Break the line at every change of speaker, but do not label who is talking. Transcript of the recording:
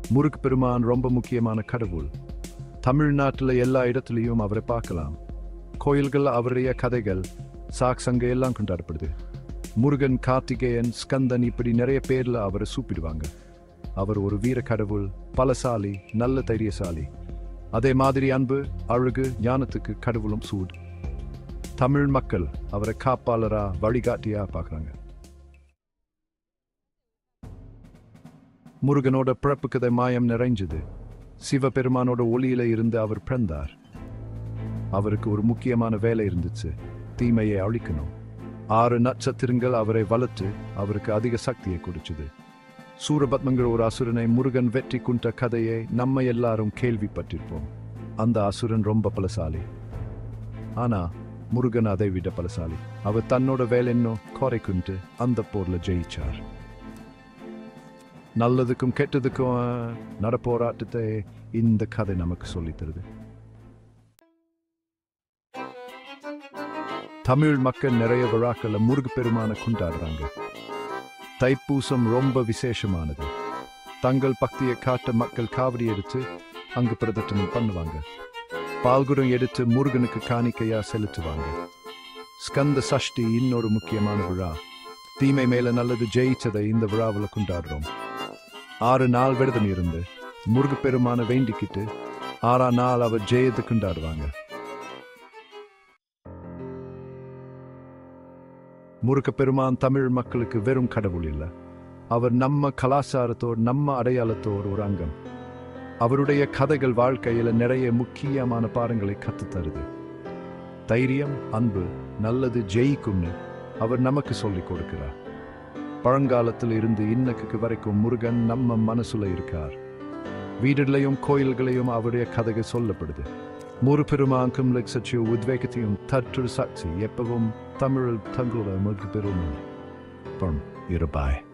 முருக் பெருமான் ரொம்ப முக்கியமான கடவுள் தமிழ்நாட்டில் எல்லா இடத்துலையும் அவரை பார்க்கலாம் கோயில்கள் அவருடைய கதைகள் சாக் சங்க எல்லாம் கொண்டாடப்படுது முருகன் கார்த்திகேயன் ஸ்கந்தன் இப்படி நிறைய பேர்ல அவரை சூப்பிடுவாங்க அவர் ஒரு வீர கடவுள் பலசாலி நல்ல தைரியசாலி அதே மாதிரி அன்பு அழகு ஞானத்துக்கு கடவுளும் சூடு தமிழ் மக்கள் அவரை காப்பாளரா வழிகாட்டியா பார்க்கறாங்க முருகனோட பிறப்பு கதை மாயம் நிறைஞ்சது சிவபெருமானோட ஒளியில இருந்து அவர் பிறந்தார் அவருக்கு ஒரு முக்கியமான வேலை இருந்துச்சு தீமையை அழிக்கணும் ஆறு நட்சத்திரங்கள் அவரை வளர்த்து அவருக்கு அதிக சக்தியை கொடுத்தது சூரபத்மங்கிற ஒரு அசுரனை முருகன் வெற்றி குண்ட கதையை நம்ம எல்லாரும் கேள்விப்பட்டிருப்போம் அந்த அசுரன் ரொம்ப பலசாலி ஆனா முருகன் அதை விட பலசாலி அவர் தன்னோட வேலை இன்னும் குறைக்குண்டு அந்த போர்ல ஜெயிச்சார் நல்லதுக்கும் கெட்டதுக்கும் அஹ், நடப்போராட்டத்தை இந்த கதை நமக்கு சொல்லித் தருது தமிழ் மக்கள் நிறைய விழாக்களை முருகு பெருமான கொண்டாடுறாங்க தைப்பூசம் ரொம்ப விசேஷமானது தங்கள் பக்தியை காட்ட மக்கள் காவடி எடுத்து அங்கு பிரதட்சணம் பண்ணுவாங்க பால்குடம் எடுத்து முருகனுக்கு காணிக்கையா செலுத்துவாங்க ஸ்கந்த சஷ்டி இன்னொரு முக்கியமான விழா தீமை மேல நல்லது ஜெயிச்சதை இந்த விழாவில் கொண்டாடுறோம் ஆறு நாள் விரதம் இருந்து முருகு பெருமான வேண்டிக்கிட்டு ஆறாம் நாள் அவர் ஜெயத்தை கொண்டாடுவாங்க முருக பெருமான் தமிழ் மக்களுக்கு வெறும் கடவுள் இல்ல அவர் நம்ம கலாச்சாரத்தோடு நம்ம அடையாளத்தோடு ஒரு அங்கம் அவருடைய கதைகள் வாழ்க்கையில நிறைய முக்கியமான பாடங்களை கற்றுத் தருது தைரியம் அன்பு நல்லது ஜெயிக்கும்னு அவர் நமக்கு சொல்லிக் கொடுக்கிறார் பழங்காலத்தில் இருந்து இன்னைக்கு வரைக்கும் முருகன் நம்ம மனசுல இருக்கார் வீடுகளையும் கோயில்களையும் அவருடைய கதைகள் சொல்லப்படுது முருபெருமானுக்கும் லட்சச்சிய உத்வேகத்தையும் தற்று சக்தி எப்பவும் தமிழில் தங்களோட முருகப்பெருமான் இருப்பாய்